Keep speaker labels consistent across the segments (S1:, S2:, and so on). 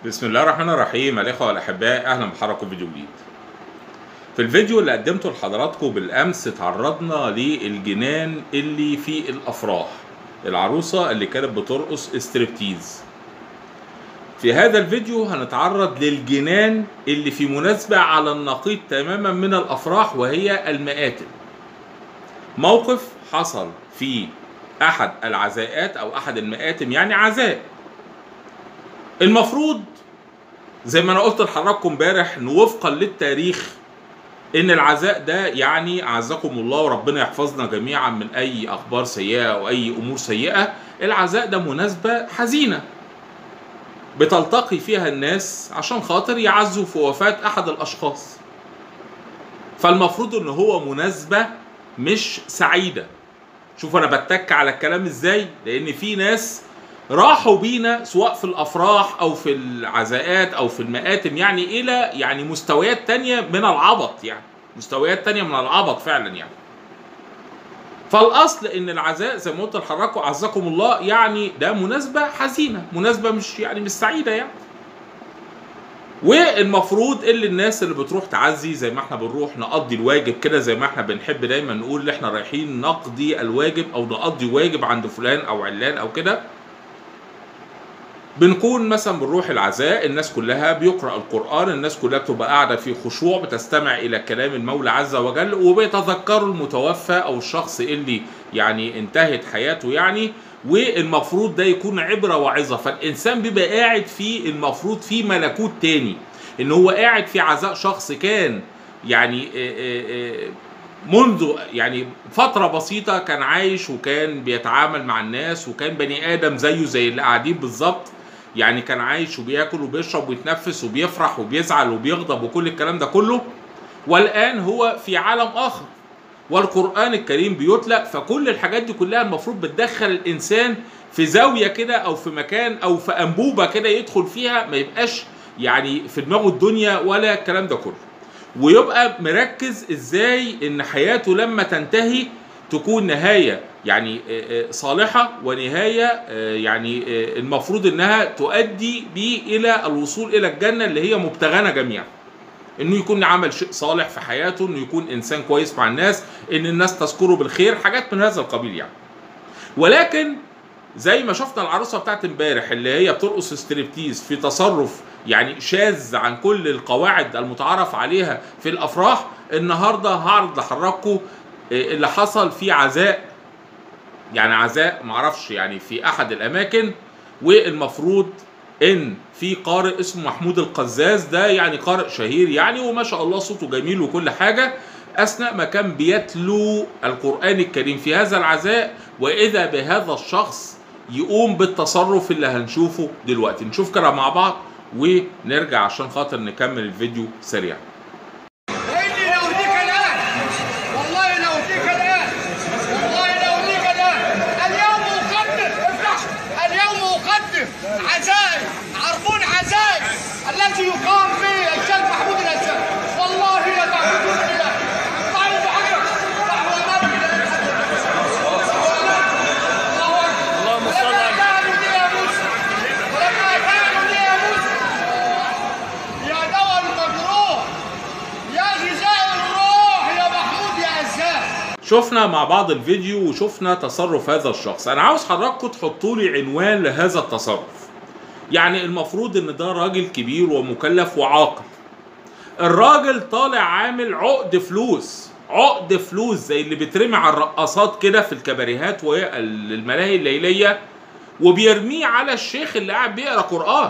S1: بسم الله الرحمن الرحيم الإخوة والأحباء أهلا بحضراتكم في فيديو جديد. في الفيديو اللي قدمته لحضراتكم بالأمس تعرضنا للجنان اللي في الأفراح العروسة اللي كانت بترقص استريبتيز. في هذا الفيديو هنتعرض للجنان اللي في مناسبة على النقيض تماما من الأفراح وهي المآتم. موقف حصل في أحد العزاءات أو أحد المآتم يعني عزاء المفروض زي ما انا قلت لحضراتكم امبارح ان وفقا للتاريخ ان العزاء ده يعني اعزكم الله وربنا يحفظنا جميعا من اي اخبار سيئه او اي امور سيئه العزاء ده مناسبه حزينه بتلتقي فيها الناس عشان خاطر يعزوا في وفاه احد الاشخاص فالمفروض ان هو مناسبه مش سعيده شوف انا بتك على الكلام ازاي لان في ناس راحوا بينا سواء في الافراح او في العزاءات او في المآتم يعني الى يعني مستويات تانية من العبط يعني مستويات تانية من العبط فعلا يعني فالاصل ان العزاء زي ما قلت لحضراتكم عزكم الله يعني ده مناسبه حزينه مناسبه مش يعني مش سعيده يعني والمفروض اللي الناس اللي بتروح تعزي زي ما احنا بنروح نقضي الواجب كده زي ما احنا بنحب دايما نقول ان احنا رايحين نقضي الواجب او نقضي واجب عند فلان او علان او كده بنكون مثلا بنروح العزاء الناس كلها بيقرأ القرآن الناس كلها بتبقى قاعدة في خشوع بتستمع إلى كلام المولى عز وجل وبيتذكروا المتوفى أو الشخص اللي يعني انتهت حياته يعني والمفروض ده يكون عبرة وعظة فالإنسان بيبقى قاعد في المفروض في ملكوت تاني إن هو قاعد في عزاء شخص كان يعني منذ يعني فترة بسيطة كان عايش وكان بيتعامل مع الناس وكان بني آدم زيه زي اللي قاعدين بالظبط يعني كان عايش وبياكل وبيشرب ويتنفس وبيفرح وبيزعل وبيغضب وكل الكلام ده كله والآن هو في عالم آخر والقرآن الكريم بيتلى فكل الحاجات دي كلها المفروض بتدخل الإنسان في زاوية كده أو في مكان أو في أنبوبة كده يدخل فيها ما يبقاش يعني في دماغه الدنيا ولا الكلام ده كله ويبقى مركز ازاي ان حياته لما تنتهي تكون نهايه يعني صالحه ونهايه يعني المفروض انها تؤدي بيه الى الوصول الى الجنه اللي هي مبتغانا جميعا انه يكون عمل شيء صالح في حياته انه يكون انسان كويس مع الناس ان الناس تذكره بالخير حاجات من هذا القبيل يعني ولكن زي ما شفنا العروسه بتاعت امبارح اللي هي بترقص ستريبتيز في تصرف يعني شاذ عن كل القواعد المتعارف عليها في الافراح النهارده هعرض لحضراتكم اللي حصل في عزاء يعني عزاء معرفش يعني في احد الاماكن والمفروض ان في قارئ اسمه محمود القزاز ده يعني قارئ شهير يعني وما شاء الله صوته جميل وكل حاجه اثناء ما كان بيتلو القران الكريم في هذا العزاء واذا بهذا الشخص يقوم بالتصرف اللي هنشوفه دلوقتي نشوف كده مع بعض ونرجع عشان خاطر نكمل الفيديو سريعا
S2: وإني لأهديك الآن والله لأهديك الآن والله لأهديك الآن اليوم أقدم افتح اليوم أقدم عزائي عرفون عزائي التي يقام به الشيخ محمود الأسد والله لا تعبدون إله طعوا بحجر طعوا أمامك
S3: اللهم صل على
S2: ولما كانوا لي يا موسى ولما كانوا لي يا موسى يا دواء المجروح يا غذاء الروح يا محمود يا أساد
S1: شفنا مع بعض الفيديو وشفنا تصرف هذا الشخص انا عاوز حضراتكم تحطوا لي عنوان لهذا التصرف يعني المفروض ان ده راجل كبير ومكلف وعاقل الراجل طالع عامل عقد فلوس عقد فلوس زي اللي بيترمي على الرقاصات كده في الكباريهات والملاهي الليليه وبيرميه على الشيخ اللي قاعد بيقرا قران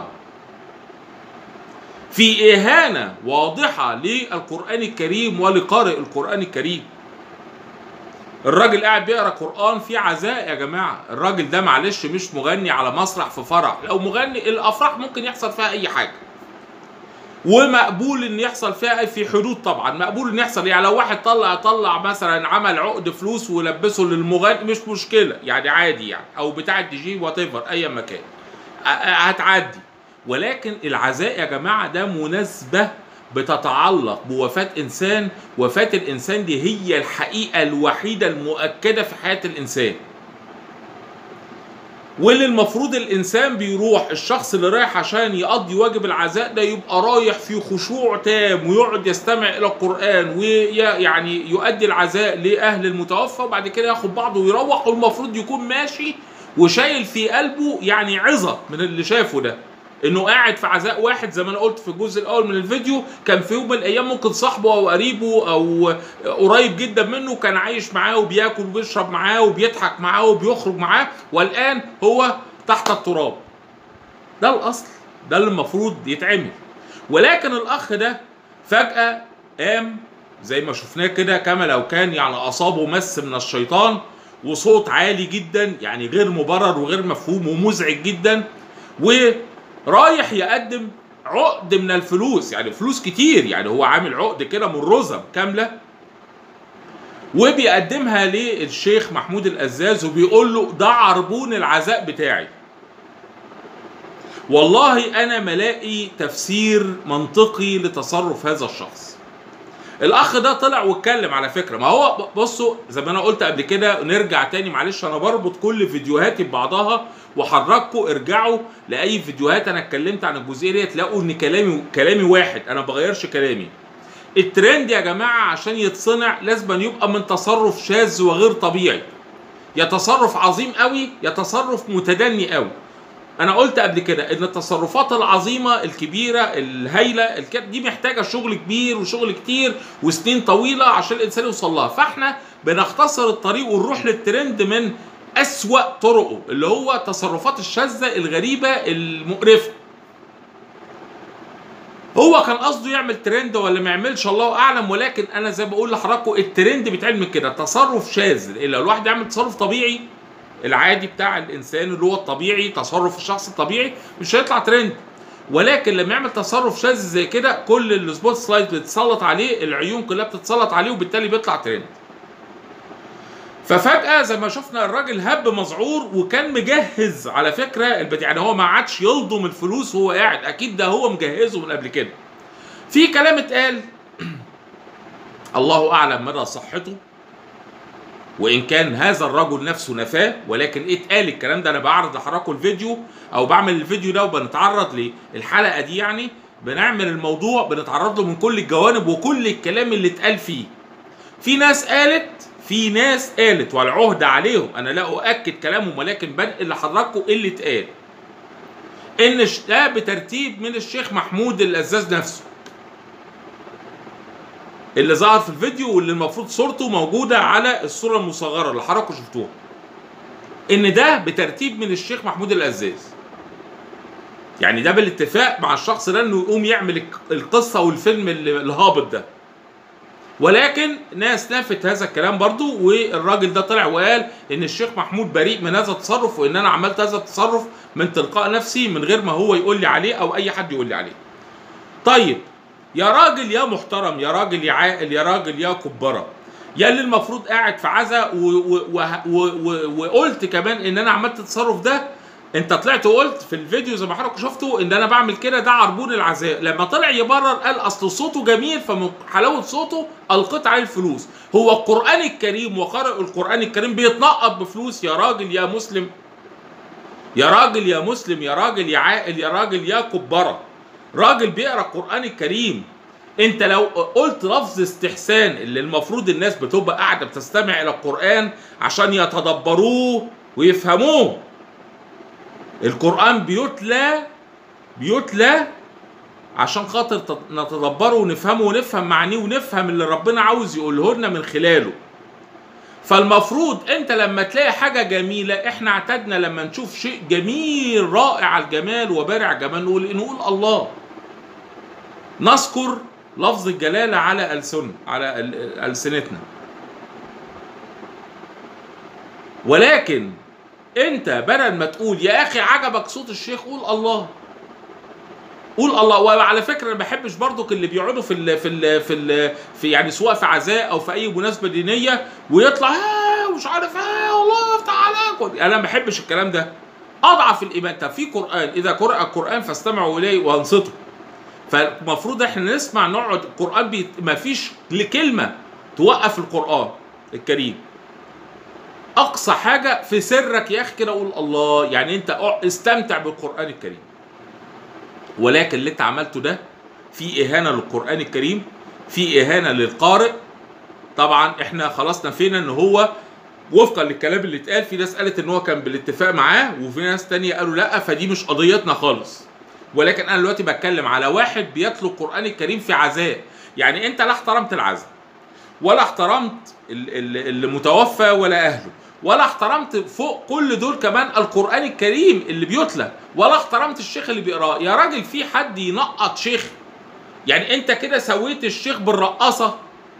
S1: في اهانه واضحه للقران الكريم ولقارئ القران الكريم الراجل قاعد بيقرا قران في عزاء يا جماعه الراجل ده معلش مش مغني على مسرح في فرح لو مغني الافراح ممكن يحصل فيها اي حاجه ومقبول ان يحصل فيها في حدود طبعا مقبول ان يحصل يعني لو واحد طلع طلع مثلا عمل عقد فلوس ولبسه للمغني مش مشكله يعني عادي يعني او بتاع الدي جي وات ايفر اي مكان هتعدي ولكن العزاء يا جماعه ده مناسبه بتتعلق بوفاة إنسان وفاة الإنسان دي هي الحقيقة الوحيدة المؤكدة في حياة الإنسان واللي المفروض الانسان بيروح الشخص اللي رايح عشان يقضي واجب العزاء ده يبقى رايح في خشوع تام ويقعد يستمع الى القران ويعني يؤدي العزاء لاهل المتوفى وبعد كده ياخد بعضه ويروح والمفروض يكون ماشي وشايل في قلبه يعني عظه من اللي شافه ده انه قاعد في عزاء واحد زي ما انا قلت في الجزء الاول من الفيديو كان في يوم من الايام ممكن صاحبه او قريبه او قريب جدا منه كان عايش معاه وبياكل وبيشرب معاه وبيضحك معاه وبيخرج معاه والان هو تحت التراب ده الاصل ده اللي المفروض يتعمل ولكن الاخ ده فجاه قام زي ما شفناه كده كما لو كان يعني اصابه مس من الشيطان وصوت عالي جدا يعني غير مبرر وغير مفهوم ومزعج جدا ورايح يقدم عقد من الفلوس يعني فلوس كتير يعني هو عامل عقد كده من رزم كامله وبيقدمها للشيخ محمود الأزاز وبيقول له ده عربون العزاء بتاعي والله أنا ملاقي تفسير منطقي لتصرف هذا الشخص الأخ ده طلع واتكلم على فكرة ما هو بصوا زي ما أنا قلت قبل كده نرجع تاني معلش أنا بربط كل فيديوهاتي ببعضها وحرككم ارجعوا لأي فيديوهات أنا اتكلمت عن الجزئية دي تلاقوا إن كلامي كلامي واحد أنا ما بغيرش كلامي الترند يا جماعة عشان يتصنع لازم يبقى من تصرف شاذ وغير طبيعي يا تصرف عظيم قوي يا تصرف متدني قوي انا قلت قبل كده ان التصرفات العظيمه الكبيره الهايله الك- دي محتاجه شغل كبير وشغل كتير وسنين طويله عشان الانسان يوصل لها فاحنا بنختصر الطريق ونروح للترند من اسوا طرقه اللي هو تصرفات الشاذه الغريبه المقرفه هو كان قصده يعمل ترند ولا ما يعملش الله اعلم ولكن انا زي ما بقول لحضراتكم الترند بيتعمل من كده تصرف شاذ الا الواحد يعمل تصرف طبيعي العادي بتاع الانسان اللي هو الطبيعي تصرف الشخص الطبيعي مش هيطلع ترند ولكن لما يعمل تصرف شاذ زي كده كل السبوت سلايد بتتسلط عليه العيون كلها بتتسلط عليه وبالتالي بيطلع ترند ففجأة زي ما شفنا الراجل هب مذعور وكان مجهز على فكرة البديع يعني هو ما عادش يلضم الفلوس وهو قاعد أكيد ده هو مجهزه من قبل كده. في كلام اتقال الله أعلم مدى صحته وإن كان هذا الرجل نفسه نفاه ولكن اتقال الكلام ده أنا بعرض لحضراتكم الفيديو أو بعمل الفيديو ده وبنتعرض للحلقة دي يعني بنعمل الموضوع بنتعرض له من كل الجوانب وكل الكلام اللي اتقال فيه. في ناس قالت في ناس قالت والعهد عليهم انا لا اؤكد كلامهم ولكن بنقل لحضراتكم اللي اتقال ان ش- ده بترتيب من الشيخ محمود الازاز نفسه اللي ظهر في الفيديو واللي المفروض صورته موجوده على الصوره المصغره اللي حضراتكم شفتوها ان ده بترتيب من الشيخ محمود الازاز يعني ده بالاتفاق مع الشخص ده انه يقوم يعمل الك- القصه والفيلم اللي- الهابط ده ولكن ناس نفت هذا الكلام برضو والراجل ده طلع وقال ان الشيخ محمود بريء من هذا التصرف وان انا عملت هذا التصرف من تلقاء نفسي من غير ما هو يقول لي عليه او اي حد يقول لي عليه طيب يا راجل يا محترم يا راجل يا عاقل يا راجل يا كبره يا اللي المفروض قاعد في عزا و- و- و- و- و- وقلت كمان ان انا عملت التصرف ده انت طلعت وقلت في الفيديو زي ما حضرتك شفتوا ان انا بعمل كده ده عربون العزاء لما طلع يبرر قال اصل صوته جميل فمن حلاوه صوته القيت عليه الفلوس هو القران الكريم وقارئ القران الكريم بيتنقط بفلوس يا راجل يا مسلم يا راجل يا مسلم يا راجل يا عاقل يا راجل يا كبره راجل بيقرا القران الكريم انت لو قلت لفظ استحسان اللي المفروض الناس بتبقى قاعده بتستمع الى القران عشان يتدبروه ويفهموه القرآن بيتلى بيتلى عشان خاطر تت- نتدبره ونفهمه ونفهم معانيه ونفهم اللي ربنا عاوز يقوله لنا من خلاله فالمفروض انت لما تلاقي حاجة جميلة احنا اعتدنا لما نشوف شيء جميل رائع الجمال وبارع الجمال نقول نقول الله نذكر لفظ الجلالة على ألسن على ال- ألسنتنا ولكن انت بدل ما تقول يا اخي عجبك صوت الشيخ قول الله قول الله وعلى فكره انا ما بحبش برضك اللي بيقعدوا في ال في ال في ال في يعني سواء في عزاء او في اي مناسبه دينيه ويطلع ها ومش عارف ها والله يفتح عليك انا ما بحبش الكلام ده اضعف الايمان طب في قران اذا قرأ القران فاستمعوا اليه وانصتوا فالمفروض احنا نسمع نقعد القران بي ما فيش لكلمه توقف القران الكريم اقصى حاجه في سرك يا اخي كده قول الله يعني انت اق- استمتع بالقران الكريم ولكن اللي انت عملته ده في اهانه للقران الكريم في اهانه للقارئ طبعا احنا خلاص نفينا ان هو وفقا للكلام اللي اتقال في ناس قالت ان هو كان بالاتفاق معاه وفي ناس تانية قالوا لا فدي مش قضيتنا خالص ولكن انا دلوقتي بتكلم على واحد بيتلو القران الكريم في عزاء يعني انت لا احترمت العزاء ولا احترمت ال- ال- المتوفى ولا اهله ولا احترمت فوق كل دول كمان القران الكريم اللي بيتلى ولا احترمت الشيخ اللي بيقراه يا راجل في حد ينقط شيخ يعني انت كده سويت الشيخ بالرقاصه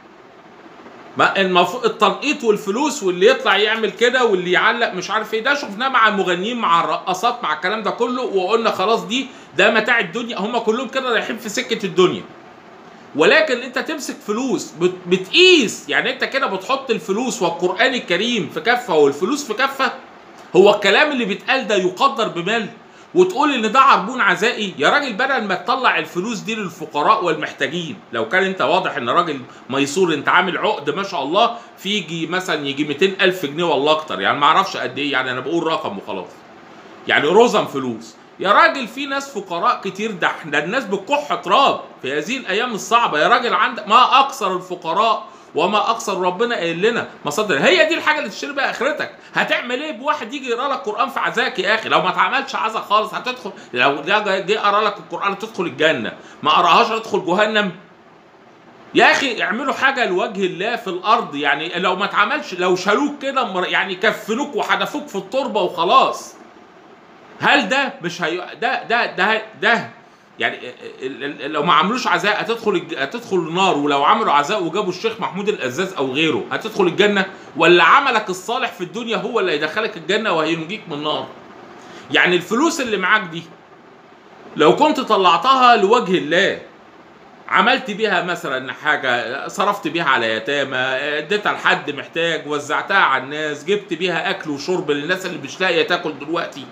S1: ما المفروض التنقيط والفلوس واللي يطلع يعمل كده واللي يعلق مش عارف ايه ده شفناه مع المغنيين مع الرقاصات مع الكلام ده كله وقلنا خلاص دي ده متاع الدنيا هم كلهم كده رايحين في سكه الدنيا ولكن انت تمسك فلوس بت- بتقيس يعني انت كده بتحط الفلوس والقران الكريم في كفه والفلوس في كفه هو الكلام اللي بيتقال ده يقدر بمال وتقول ان ده عربون عزائي يا راجل بدل ما تطلع الفلوس دي للفقراء والمحتاجين لو كان انت واضح ان راجل ميسور انت عامل عقد ما شاء الله في يجي مثلا يجي 200 الف جنيه والله اكتر يعني ما اعرفش قد ايه يعني انا بقول رقم وخلاص يعني رزم فلوس يا راجل في ناس فقراء كتير ده احنا الناس بتكح تراب في هذه الايام الصعبه يا راجل عندك ما اكثر الفقراء وما اكثر ربنا قايل لنا مصادر هي دي الحاجه اللي تشتري بيها اخرتك هتعمل ايه بواحد يجي يقرا لك قران في عزاك يا اخي لو ما اتعملش عزا خالص هتدخل لو ده جه- جه قرا لك القران هتدخل الجنه ما قراهاش هتدخل جهنم يا اخي اعملوا حاجه لوجه الله في الارض يعني لو ما اتعملش لو شالوك كده مر- يعني كفنوك وحدفوك في التربه وخلاص هل ده مش هي ده ده ده ده يعني ال- ال- ال- لو ما عملوش عزاء هتدخل الج- هتدخل النار ولو عملوا عزاء وجابوا الشيخ محمود القزاز او غيره هتدخل الجنه ولا عملك الصالح في الدنيا هو اللي هيدخلك الجنه وهينجيك من النار يعني الفلوس اللي معاك دي لو كنت طلعتها لوجه الله عملت بيها مثلا حاجة صرفت بيها على يتامى اديتها لحد محتاج وزعتها على الناس جبت بيها أكل وشرب للناس اللي مش لاقية تاكل دلوقتي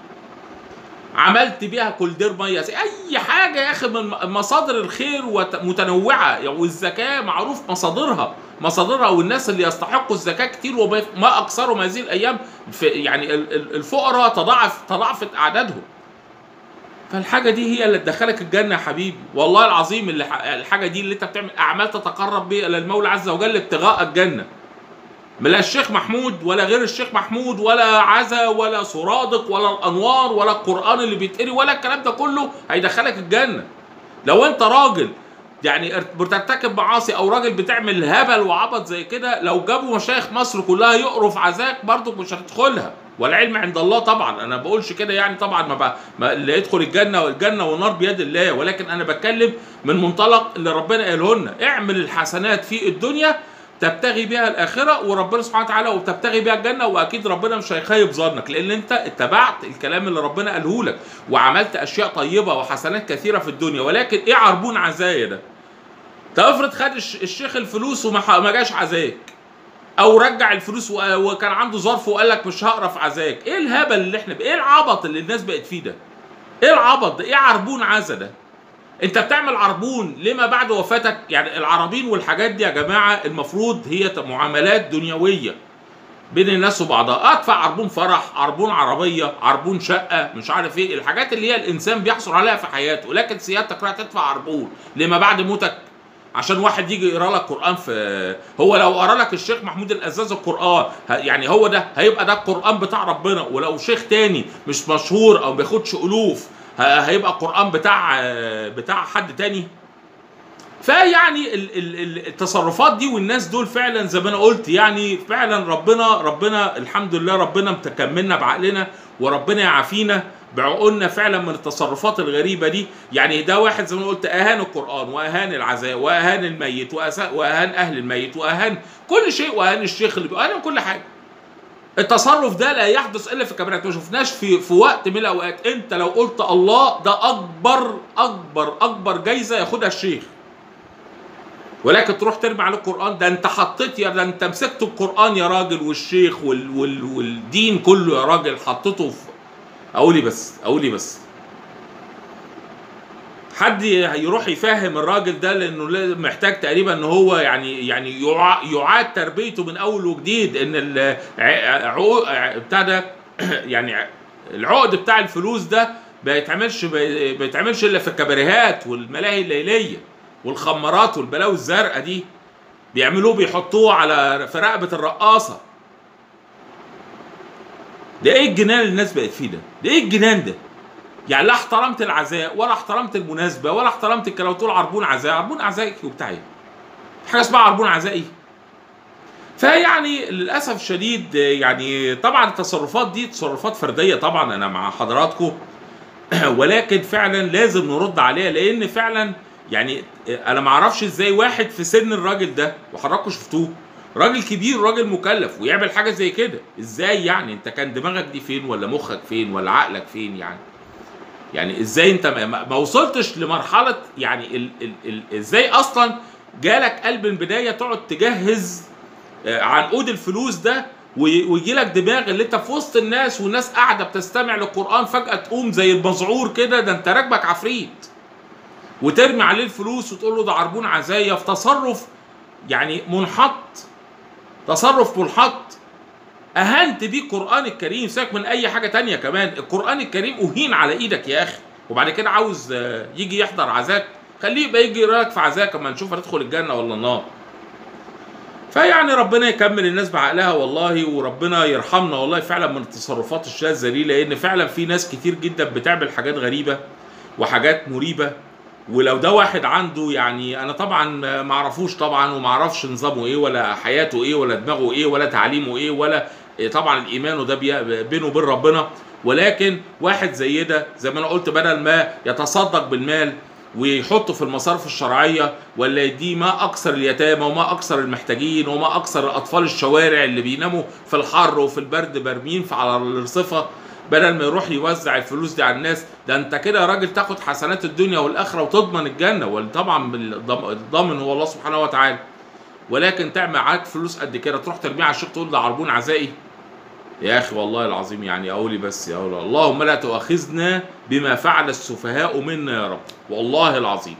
S1: عملت بيها كولدير ميه اي حاجه يا اخي من مصادر الخير وت- متنوعه والزكاه معروف مصادرها مصادرها والناس اللي يستحقوا الزكاه كتير وما ما اكثرهم هذه الايام في يعني ال- ال- الفقراء تضاعف تضاعفت اعدادهم فالحاجه دي هي اللي تدخلك الجنه يا حبيبي والله العظيم اللي ح- الحاجه دي اللي انت بتعمل اعمال تتقرب بها الى المولى عز وجل ابتغاء الجنه لا الشيخ محمود ولا غير الشيخ محمود ولا عزا ولا سرادق ولا الانوار ولا القران اللي بيتقري ولا الكلام ده كله هيدخلك الجنه لو انت راجل يعني ارت- بترتكب معاصي او راجل بتعمل هبل وعبط زي كده لو جابوا مشايخ مصر كلها يقروا في عزاك برضك مش هتدخلها والعلم عند الله طبعا انا بقولش كده يعني طبعا ما, بقى ما اللي يدخل الجنه الجنه والنار بيد الله ولكن انا بتكلم من منطلق اللي ربنا قاله لنا اعمل الحسنات في الدنيا تبتغي بها الاخره وربنا سبحانه وتعالى وتبتغي بها الجنه واكيد ربنا مش هيخيب ظنك لان انت اتبعت الكلام اللي ربنا قاله لك وعملت اشياء طيبه وحسنات كثيره في الدنيا ولكن ايه عربون عزايا ده؟ طب افرض خد الش- الشيخ الفلوس وما ح- ما جاش عزاك او رجع الفلوس و- وكان عنده ظرف وقال لك مش هقرا في عزاك ايه الهبل اللي احنا ايه العبط اللي الناس بقت فيه ده ايه العبط ده ايه عربون عزا ده انت بتعمل عربون لما بعد وفاتك يعني العرابين والحاجات دي يا جماعه المفروض هي ت- معاملات دنيويه بين الناس وبعضها ادفع عربون فرح عربون عربيه عربون شقه مش عارف ايه الحاجات اللي هي الانسان بيحصل عليها في حياته لكن سيادتك رايح تدفع عربون لما بعد موتك عشان واحد يجي يقرا لك قران في هو لو قرا لك الشيخ محمود الازاز القران ه- يعني هو ده هيبقى ده القران بتاع ربنا ولو شيخ تاني مش مشهور او بياخدش الوف ه- هيبقى قران بتاع بتاع حد تاني فيعني ال- ال- ال- التصرفات دي والناس دول فعلا زي ما انا قلت يعني فعلا ربنا ربنا الحمد لله ربنا متكملنا بعقلنا وربنا يعافينا بعقولنا فعلا من التصرفات الغريبه دي يعني ده واحد زي ما أنا قلت اهان القران واهان العزاء واهان الميت وأسا- واهان اهل الميت واهان كل شيء واهان الشيخ اللي واهان كل حاجه التصرف ده لا يحدث الا في الكاميرات ما شفناش في في وقت من الاوقات انت لو قلت الله ده اكبر اكبر اكبر جايزه ياخدها الشيخ ولكن تروح ترمي عليه القران ده انت حطيت يا ده انت مسكت القران يا راجل والشيخ وال وال والدين كله يا راجل حطيته في اقولي بس اقولي بس حد يروح يفهم الراجل ده لانه لا- محتاج تقريبا ان هو يعني يعني يع- يعاد تربيته من اول وجديد ان ال- ع- عقو- ع- بتاع ده يعني ع- العقد بتاع الفلوس ده ما يتعملش ما يتعملش الا في الكباريهات والملاهي الليليه والخمارات والبلاوي الزرقاء دي بيعملوه بيحطوه على في رقبه الرقاصه ده ايه الجنان اللي الناس بقت فيه ده؟ ده ايه الجنان ده؟ يعني لا احترمت العزاء ولا احترمت المناسبه ولا احترمت الكلام وتقول عربون عزاء عربون عزائك وبتاع ايه؟ في حاجه اسمها عربون عزائي فيعني للاسف الشديد يعني طبعا التصرفات دي تصرفات فرديه طبعا انا مع حضراتكم ولكن فعلا لازم نرد عليها لان فعلا يعني انا ما اعرفش ازاي واحد في سن الراجل ده وحضراتكم شفتوه راجل كبير راجل مكلف ويعمل حاجه زي كده ازاي يعني انت كان دماغك دي فين ولا مخك فين ولا عقلك فين يعني يعني ازاي انت ما, ما وصلتش لمرحله يعني ال ال ال ازاي اصلا جالك قلب من البدايه تقعد تجهز آه، عنقود الفلوس ده ويجي لك دماغ اللي انت في وسط الناس والناس قاعده بتستمع للقران فجاه تقوم زي المذعور كده ده انت راكبك عفريت وترمي عليه الفلوس وتقول له ده عربون عزايا في تصرف يعني منحط تصرف منحط اهنت بيه القران الكريم سيبك من اي حاجه تانية كمان القران الكريم اهين على ايدك يا اخي وبعد كده عاوز آه، يجي يحضر عزاك خليه يبقى يجي يراك في عزاك اما نشوف هتدخل الجنه ولا النار فيعني ربنا يكمل الناس بعقلها والله وربنا يرحمنا والله فعلا من التصرفات الشاذه دي لان فعلا في ناس كتير جدا بتعمل حاجات غريبه وحاجات مريبه ولو ده واحد عنده يعني انا طبعا ما اعرفوش طبعا وما اعرفش نظامه ايه ولا حياته ايه ولا دماغه ايه ولا تعليمه ايه ولا إيه طبعا الايمان ده بي- بينه وبين ربنا ولكن واحد زي ده زي ما انا قلت بدل ما يتصدق بالمال ويحطه في المصارف الشرعيه ولا يديه ما اكثر اليتامى وما اكثر المحتاجين وما اكثر الاطفال الشوارع اللي بيناموا في الحر وفي البرد مرميين في على الرصفه بدل ما يروح يوزع الفلوس دي على الناس ده انت كده يا راجل تاخد حسنات الدنيا والاخره وتضمن الجنه وطبعا الضم- الضامن هو الله سبحانه وتعالى ولكن تعمل معاك فلوس قد كده تروح ترميها على الشيخ تقول ده عربون عزائي يا اخي والله العظيم يعني اقولي بس يا الله اللهم لا تؤاخذنا بما فعل السفهاء منا يا رب والله العظيم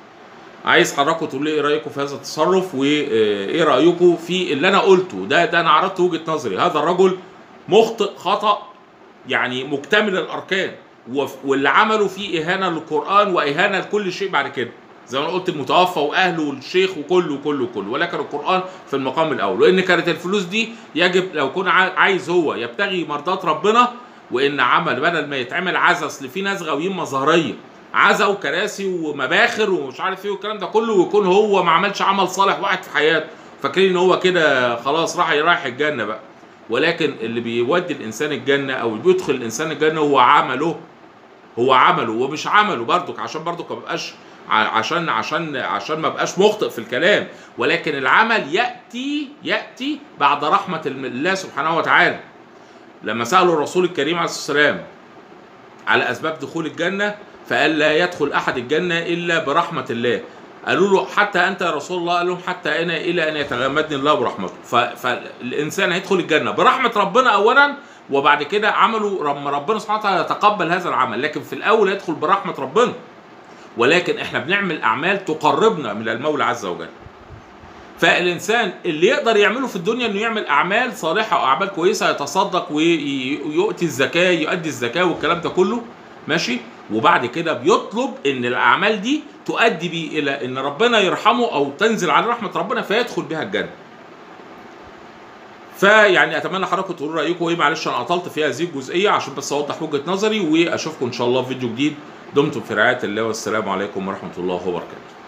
S1: عايز حضراتكم تقولوا لي ايه رايكم في هذا التصرف وايه رايكم في اللي انا قلته ده ده انا عرضت وجهه نظري هذا الرجل مخطئ خطا يعني مكتمل الاركان وف- واللي عمله فيه اهانه للقران واهانه لكل شيء بعد كده زي ما انا قلت المتوفى واهله والشيخ وكله وكله وكله ولكن القران في المقام الاول وان كانت الفلوس دي يجب لو كان عا- عايز هو يبتغي مرضات ربنا وان عمل بدل ما يتعمل عزا اصل في ناس غاويين مظهريه عزا وكراسي ومباخر ومش عارف ايه والكلام ده كله ويكون هو ما عملش عمل صالح واحد في حياته فاكرين ان هو كده خلاص راح رايح الجنه بقى ولكن اللي بيودي الانسان الجنه او اللي بيدخل الانسان الجنه هو عمله هو عمله ومش عمله برضك عشان برضك ما بقاش ع- عشان عشان عشان ما بقاش مخطئ في الكلام ولكن العمل ياتي ياتي بعد رحمه الم- الله سبحانه وتعالى لما سالوا الرسول الكريم عليه الصلاه والسلام على اسباب دخول الجنه فقال لا يدخل احد الجنه الا برحمه الله قالوا له حتى انت يا رسول الله قال لهم حتى انا الى ان يتغمدني الله برحمته ف- فالانسان هيدخل الجنه برحمه ربنا اولا وبعد كده عمله لما ربنا سبحانه وتعالى يتقبل هذا العمل لكن في الاول يدخل برحمه ربنا ولكن احنا بنعمل اعمال تقربنا من المولى عز وجل فالانسان اللي يقدر يعمله في الدنيا انه يعمل اعمال صالحه واعمال كويسه يتصدق وي- ويؤتي الزكاه يؤدي الزكاه والكلام ده كله ماشي وبعد كده بيطلب ان الاعمال دي تؤدي بيه الى ان ربنا يرحمه او تنزل على رحمه ربنا فيدخل بها الجنه فيعني اتمنى حضراتكم تقولوا رايكم ايه معلش انا قطلت في هذه الجزئيه عشان بس اوضح وجهه نظري واشوفكم ان شاء الله في فيديو جديد دمتم في رعايه الله والسلام عليكم ورحمه الله وبركاته